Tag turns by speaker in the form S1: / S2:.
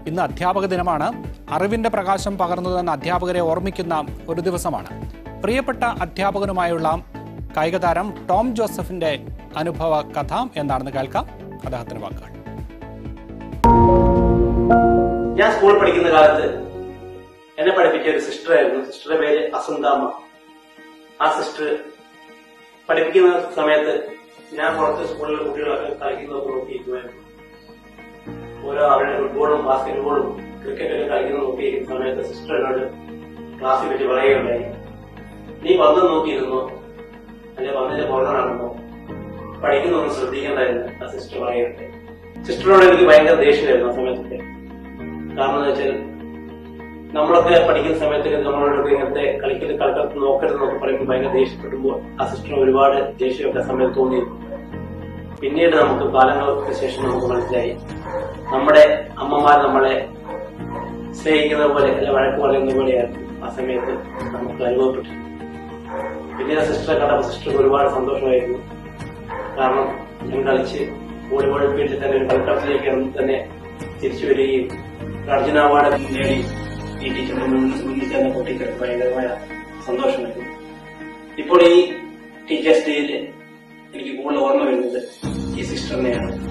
S1: ഇന്ന് അധ്യാപക ദിനമാണ് അറിവിന്റെ പ്രകാശം പകർന്നു തന്ന അധ്യാപകരെ ഓർമ്മിക്കുന്ന ഒരു ദിവസമാണ് പ്രിയപ്പെട്ട അധ്യാപകനുമായുള്ള കായിക താരം ടോം ജോസഫിന്റെ അനുഭവ കഥ എന്താണെന്ന് കേൾക്കാം അദ്ദേഹത്തിന് വാക്കുകൾ
S2: ഞാൻ സ്കൂളിൽ പഠിക്കുന്ന കാലത്ത് എന്നെ പഠിപ്പിച്ച ഒരു സിസ്റ്റർ ആയിരുന്നു സിസ്റ്ററുടെ പേര് അസന്താമ്മ ആ സിസ്റ്റർ പഠിപ്പിക്കുന്ന സമയത്ത് ഞാൻ പുറത്ത് സ്കൂളിലെ കുട്ടികളൊക്കെ കളിക്കുന്നതൊക്കെ നോക്കിയിരിക്കുമായിരുന്നു ഓരോ അവരുടെ ഫുട്ബോളും ബാസ്കറ്റ് ബോളും ക്രിക്കറ്റൊക്കെ കളിക്കുന്നത് നോക്കിയിരിക്കുന്ന സമയത്ത് സിസ്റ്റർ എന്നോട് ക്ലാസ്സിൽ വെച്ച് പറയുകയുണ്ടായി നീ വന്ന് നോക്കിയിരുന്നോ അല്ലെ വന്നതിന്റെ പുറകെ നടന്നോ പഠിക്കുന്നൊന്നും ശ്രദ്ധിക്കേണ്ടായിരുന്നു ആ സിസ്റ്റർ പറയുകയുണ്ടായി സിസ്റ്ററിനോട് എനിക്ക് ഭയങ്കര ദേഷ്യമായിരുന്നു ആ സമയത്തൊക്കെ കാരണം എന്ന് വെച്ചാൽ നമ്മളൊക്കെ പഠിക്കുന്ന സമയത്തൊക്കെ നമ്മളോടൊക്കെ ഇങ്ങനത്തെ കളിക്കൽ കളിക്കൽ നോക്കരുത് എന്നൊക്കെ പറയുമ്പോൾ ഭയങ്കര ദേഷ്യപ്പെടുമ്പോൾ ആ സിസ്റ്റർ ഒരുപാട് ദേഷ്യമൊക്കെ ആ സമയത്ത് തോന്നിയിരുന്നു പിന്നീട് നമുക്ക് കാലങ്ങൾക്ക് ശേഷം നമുക്ക് മനസ്സിലായി നമ്മുടെ അമ്മമാർ നമ്മളെ സ്നേഹിക്കുന്ന പോലെ അല്ല വഴക്ക് പറയുന്ന പോലെയായിരുന്നു ആ സമയത്ത് നമുക്ക് അനുഭവപ്പെട്ടു പിന്നീട് ആ സിസ്റ്ററെ കണ്ടപ്പോൾ സിസ്റ്റർക്ക് ഒരുപാട് സന്തോഷമായിരുന്നു കാരണം ഞാൻ കളിച്ച് വോളിബോൾ ഫീൽഡിൽ തന്നെ ഒരു കളിക്കളത്തിലേക്ക് തന്നെ തിരിച്ചു വരികയും ഒരു അർജുന അവാർഡ് നേടി ഈ ടീച്ചറിന്റെ മുന്നിൽ മുന്നിൽ തന്നെ പൊട്ടിച്ചെടുത്ത് ഭയങ്കരമായ സന്തോഷമായിരുന്നു ഇപ്പോൾ ഈ ടീച്ചേഴ്സ് ഡേയിൽ എനിക്ക് കൂടുതൽ ഓർമ്മ വരുന്നത് ഈ സിസ്റ്ററിനെയാണ്